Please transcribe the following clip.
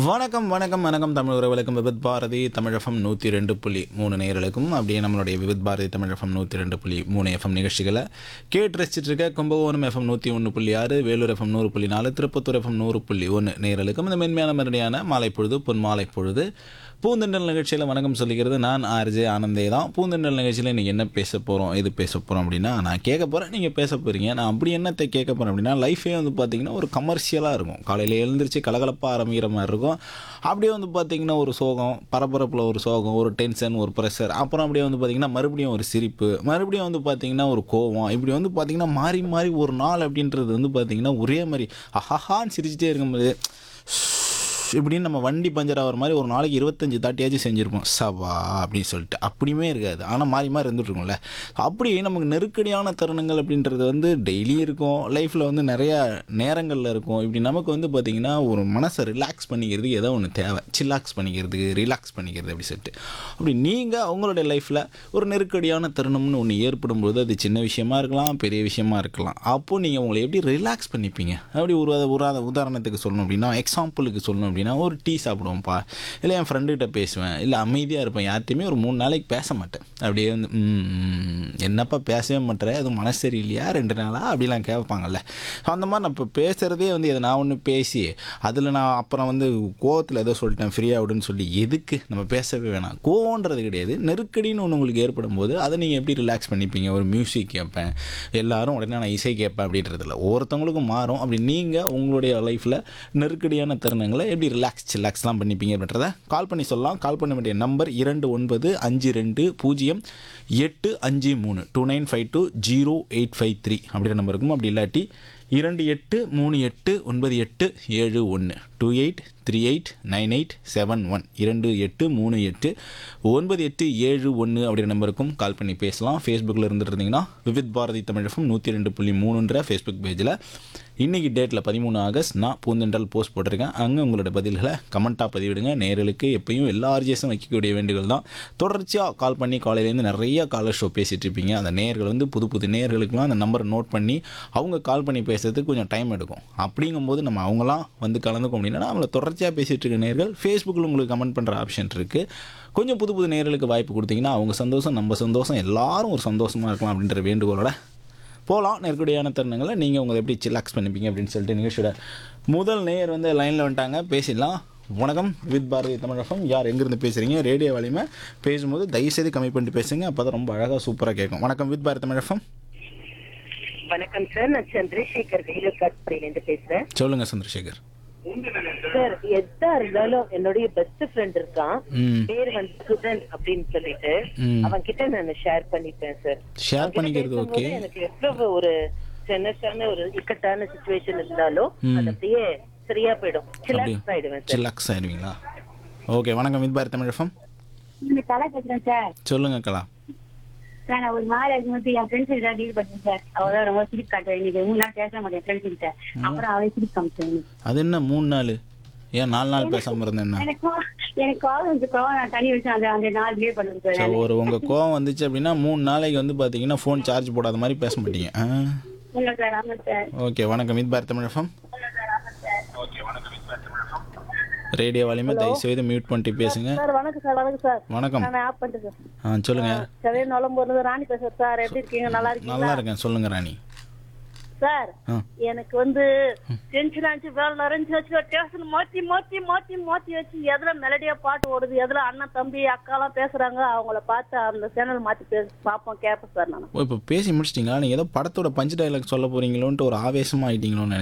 வணக்கம் வணக்கம் வணக்கம் தமிழ் உறவுகளுக்கும் விவித் பாரதி தமிழகம் நூற்றி ரெண்டு புள்ளி மூணு நேயர்களுக்கும் அப்படியே நம்மளுடைய விவித் பாரதி தமிழகம் நூற்றி ரெண்டு புள்ளி மூணு எஃப்எம் நிகழ்ச்சிகளை கேட்டு ரசிச்சிட்டு இருக்க கும்பகோணம் எஃப்எம் நூற்றி ஒன்று புள்ளி ஆறு வேலூர் எஃப்எம் நூறு புள்ளி நாலு திருப்பத்தூர் எஃப்எம் நூறு புள்ளி ஒன்று நேயர்களுக்கும் இந்த மென்மையான மறுபடியான மாலை பொழுது பொன் மாலை பொழுது பூந்தெண்டல் நிகழ்ச்சியில் வணக்கம் சொல்லிக்கிறது நான் ஆர்ஜே ஆனந்தே தான் பூந்தெண்டல் நிகழ்ச்சியில் இன்றைக்கி என்ன பேச போகிறோம் எது பேச போகிறோம் அப்படின்னா நான் கேட்க போகிறேன் நீங்கள் பேச போகிறீங்க நான் அப்படி என்னத்தை கேட்க போகிறேன் அப்படின்னா லைஃபே வந்து பார்த்திங்கன்னா ஒரு கமர்ஷியலாக இருக்கும் காலையில் எழுந்திரிச்சு கலகலப்பாக ஆரம்பிக்கிற மாதிரி இருக்கும் அப்படியே வந்து பார்த்திங்கன்னா ஒரு சோகம் பரபரப்பில் ஒரு சோகம் ஒரு டென்ஷன் ஒரு ப்ரெஷர் அப்புறம் அப்படியே வந்து பார்த்திங்கன்னா மறுபடியும் ஒரு சிரிப்பு மறுபடியும் வந்து பார்த்திங்கன்னா ஒரு கோவம் இப்படி வந்து பார்த்திங்கன்னா மாறி மாறி ஒரு நாள் அப்படின்றது வந்து பார்த்திங்கன்னா ஒரே மாதிரி அஹஹான்னு சிரிச்சிட்டே இருக்கும்போது இப்படின்னு நம்ம வண்டி பஞ்சர் ஆகிற மாதிரி ஒரு நாளைக்கு இருபத்தஞ்சி தாட்டியாச்சும் செஞ்சுருப்போம் சவா அப்படின்னு சொல்லிட்டு அப்படியுமே இருக்காது ஆனால் மாறி மாறி இருந்துகிட்ருக்கோம்ல அப்படி நமக்கு நெருக்கடியான தருணங்கள் அப்படின்றது வந்து டெய்லி இருக்கும் லைஃப்பில் வந்து நிறையா நேரங்களில் இருக்கும் இப்படி நமக்கு வந்து பார்த்திங்கன்னா ஒரு மனசை ரிலாக்ஸ் பண்ணிக்கிறதுக்கு ஏதோ ஒன்று தேவை சில்லாக்ஸ் பண்ணிக்கிறதுக்கு ரிலாக்ஸ் பண்ணிக்கிறது அப்படி சொல்லிட்டு அப்படி நீங்கள் உங்களுடைய லைஃப்பில் ஒரு நெருக்கடியான தருணம்னு ஒன்று ஏற்படும் பொழுது அது சின்ன விஷயமா இருக்கலாம் பெரிய விஷயமா இருக்கலாம் அப்போது நீங்கள் உங்களை எப்படி ரிலாக்ஸ் பண்ணிப்பீங்க அப்படி ஒரு ஒரு உதாரணத்துக்கு சொல்லணும் அப்படின்னா எக்ஸாம்பிளுக்கு சொல்லணும் அப்படின்னா ஒரு டீ சாப்பிடுவோம்ப்பா இல்லை என் ஃப்ரெண்டுகிட்ட பேசுவேன் இல்லை அமைதியாக இருப்பேன் யார்ட்டையுமே ஒரு மூணு நாளைக்கு பேச மாட்டேன் அப்படியே வந்து "ம், ம், என்னப்பா பேசவே மாட்டேற அது மனசு சரியில்லையா ரெண்டு நாளாக அப்படிலாம் கேட்பாங்கல்ல ஸோ அந்த மாதிரி நான் இப்போ பேசுகிறதே வந்து இதை நான் ஒன்று பேசி அதில் நான் அப்புறம் வந்து கோவத்தில் ஏதோ சொல்லிட்டேன் ஃப்ரீயாக விடுன்னு சொல்லி எதுக்கு நம்ம பேசவே வேணாம் கோவன்றது கிடையாது நெருக்கடின்னு ஒன்று உங்களுக்கு ஏற்படும் போது அதை நீங்கள் எப்படி ரிலாக்ஸ் பண்ணிப்பீங்க ஒரு மியூசிக் கேட்பேன் எல்லாரும் உடனே நான் இசை கேட்பேன் அப்படின்றதில்ல ஒவ்வொருத்தவங்களுக்கும் மாறும் அப்படி நீங்கள் உங்களுடைய லைஃப்பில் நெருக்கடியான தருணங்களை எப்படி ரிலாக்ஸ் சில்லாக்ஸ்லாம் பண்ணிப்பீங்க அப்படின்றத கால் பண்ணி சொல்லலாம் கால் பண்ண வேண்டிய நம்பர் இரண்டு ஒன்பது அஞ்சு ரெண்டு பூஜ்ஜியம் எட்டு அஞ்சு மூணு two nine five two zero eight five three அப்படின்ற நம்பர் இருக்கும் அப்படி இல்லாட்டி இரண்டு எட்டு மூணு எட்டு ஒன்பது எட்டு ஏழு ஒன்று two eight three eight nine eight seven one இரண்டு எட்டு மூணு எட்டு ஒன்பது எட்டு ஏழு ஒன்று அப்படின்ற நம்பருக்கும் கால் பண்ணி பேசலாம் ஃபேஸ்புக்கில் இருந்துட்டு இருந்தீங்கன்னா விவித் பாரதி தமிழகம் நூற்றி ரெண்டு புள்ளி மூணுன்ற ஃபேஸ்புக் பேஜில் இன்றைக்கி டேட்டில் பதிமூணு ஆகஸ்ட் நான் பூந்தெண்டல் போஸ்ட் போட்டிருக்கேன் அங்கே உங்களோட பதில்களை கமெண்ட்டாக பதிவிடுங்க நேர்களுக்கு எப்பயும் எல்லா ஆர்ஜிஎஸும் வைக்கக்கூடிய வேண்டுகள் தான் தொடர்ச்சியாக கால் பண்ணி காலையிலேருந்து நிறைய காலர் ஷோ பேசிகிட்டு இருப்பீங்க அந்த நேர்கள் வந்து புது புது நேர்களுக்கெலாம் அந்த நம்பரை நோட் பண்ணி அவங்க கால் பண்ணி பேசுறதுக்கு கொஞ்சம் டைம் எடுக்கும் அப்படிங்கும்போது நம்ம அவங்களாம் வந்து கலந்துக்க அப்படின்னா நம்மளை தொடர்ச்சியாக பேசிகிட்டு இருக்க நேர்கள் ஃபேஸ்புக்கில் உங்களுக்கு கமெண்ட் பண்ணுற ஆப்ஷன் இருக்குது கொஞ்சம் புது புது நேர்களுக்கு வாய்ப்பு கொடுத்தீங்கன்னா அவங்க சந்தோஷம் நம்ம சந்தோஷம் எல்லாரும் ஒரு சந்தோஷமாக இருக்கலாம் அப்படின்ற வேண்டுகோளோட போகலாம் நெருக்கடியான தருணங்களை நீங்கள் உங்களை எப்படி சில்லாக்ஸ் பண்ணிப்பீங்க அப்படின்னு சொல்லிட்டு நிகழ்ச்சியோட முதல் நேயர் வந்து லைனில் வந்துட்டாங்க பேசிடலாம் வணக்கம் வித் பாரதி தமிழகம் யார் எங்கேருந்து பேசுகிறீங்க ரேடியோ வலிமை பேசும்போது தயவுசெய்து கம்மி பண்ணிட்டு பேசுங்க அப்போ தான் ரொம்ப அழகாக சூப்பராக கேட்கும் வணக்கம் வித் பாரதி தமிழகம் வணக்கம் சார் நான் சந்திரசேகர் வேலூர் காட்பாடியில இருந்து பேசுறேன் சொல்லுங்கள் சந்திரசேகர் சார் எதா இருந்தாலும் என்னுடைய பெஸ்ட் ஃப்ரெண்ட் இருக்கான் ம் பேர் வந்து சுதன் அப்படின்னு சொல்லிட்டு ம். அவன் கிட்ட நான் ஷேர் பண்ணிப்பேன் சார் ஷேர் அவன்கிட்ட பண்ணிக்கிறது பேசும்போது ஓகே எனக்கு எவ்வளவு ஒரு டென்ஷனான ஒரு இக்கட்டான சுச்சுவேஷன் இருந்தாலும் ம். அது அப்படியே சரியா போயிடும் அப்படி சிலாக்ஸ் ஆயிடுவேன் சார் சில்லாக்ஸ் ஆயிடுவீங்களா ஓகே வணக்கம் வித் பாரதி தமிழகம் இந்த கலா பேசுறேன் சார் சொல்லுங்கள் கலா சார் நான் ஒரு மாதிரி இருக்கும்போது என் ஃப்ரெண்ட்ஸ் கிட்ட டீல் பண்ணேன் சார் அவள் தான் ரொம்ப சிரிப்பு காட்டுவேன் இன்னைக்கு மூணு நாள் பேச மாட்டேன் ஃப்ரெண்ட்ஸ் கிட்ட அப்புறம் அவளை சிரிப்பு காமிச்சேன் அது என்ன மூணு நாள் ஏன் நாலு நாள் பேசாமல் இருந்தேன் என்ன எனக்கு கோ- எனக்கு கால் வந்து கோவம் நான் தண்ணி வச்சு அந்த அந்த நாள் கிளியர் பண்ணுவேன் சார் ஸோ ஒரு உங்கள் கோவம் வந்துச்சு அப்படின்னா மூணு நாளைக்கு வந்து பார்த்தீங்கன்னா ஃபோன் சார்ஜ் போடாத மாதிரி பேச மாட்டீங்க ஆ இல்லை சார் ஆமாம் சார் ஓகே வணக்கம் வித் பாரத் தமிழகம் ரேடியோ வால்யூமை தயவு செய்து மியூட் பண்ணிட்டு பேசுங்க சார் வணக்கம் சார் வணக்கம் சார் வணக்கம் நான் ஆப் பண்ணிட்டு ஆ சொல்லுங்க சரி நலம்பு ராணி பேசுறேன் சார் எப்படி இருக்கீங்க நல்லா இருக்கீங்களா நல்லா இருக்கேன் சொல்லுங்க ராணி சார் ஆ எனக்கு வந்து டென்ஷன் ஆச்சு வேலை நிறைஞ்சு வச்சு டேஷன் மாத்தி மாத்தி மாத்தி மாத்தி வச்சு எதுல மெலடியா பாட்டு ஓடுது எதுல அண்ணன் தம்பி அக்காலாம் பேசுறாங்க அவங்கள பார்த்து அந்த சேனல் மாத்தி பேச பார்ப்போம் கேட்பேன் சார் நான் ஓ இப்போ பேசி முடிச்சிட்டிங்களா நீங்கள் ஏதோ படத்தோட பஞ்சு டைலாக் சொல்ல போறீங்களோன்ட்டு ஒரு ஆவேசமாக ஆயிட்டீங்களோன்னு